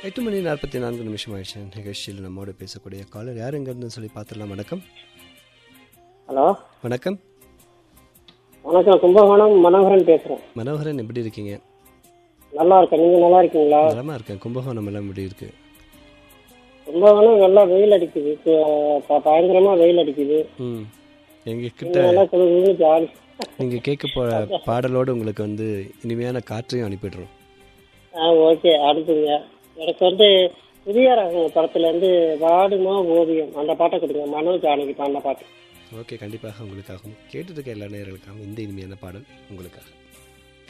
எட்டு மணி நாற்பத்தி நான்கு நிமிஷம் ஆயிடுச்சு நிகழ்ச்சியில் நம்மோடு பேசக்கூடிய காலர் யார் எங்கேருந்து சொல்லி பார்த்துடலாம் வணக்கம் ஹலோ வணக்கம் வணக்கம் கும்பகோணம் மனோகரன் பேசுறேன் மனோகரன் எப்படி இருக்கீங்க நல்லா இருக்கேன் நீங்க நல்லா இருக்கீங்களா நலமா இருக்கேன் கும்பகோணம் எல்லாம் எப்படி இருக்கு கும்பகோணம் நல்லா வெயில் அடிக்குது இப்போ ப- பயங்கரமா வெயில் அடிக்குது ம் எங்க கிட்ட நல்லா குளிர்ந்து ஜாலி நீங்க கேட்க போற பாடலோடு உங்களுக்கு வந்து இனிமையான காற்றையும் அனுப்பிடுறோம் ஆ ஓகே அடுத்துங்க எனக்கு வந்து புதிய ரகம் படத்துல இருந்து வாடுமா ஓவியம் அந்த பாட்டை கொடுங்க மனோஜ் ஜானகி பாடின பாட்டு ஓகே கண்டிப்பாக உங்களுக்காகவும் கேட்டுட்டு இருக்க எல்லா நேர்களுக்காகவும் இந்த இனிமையான பாடல் உங்களுக்காக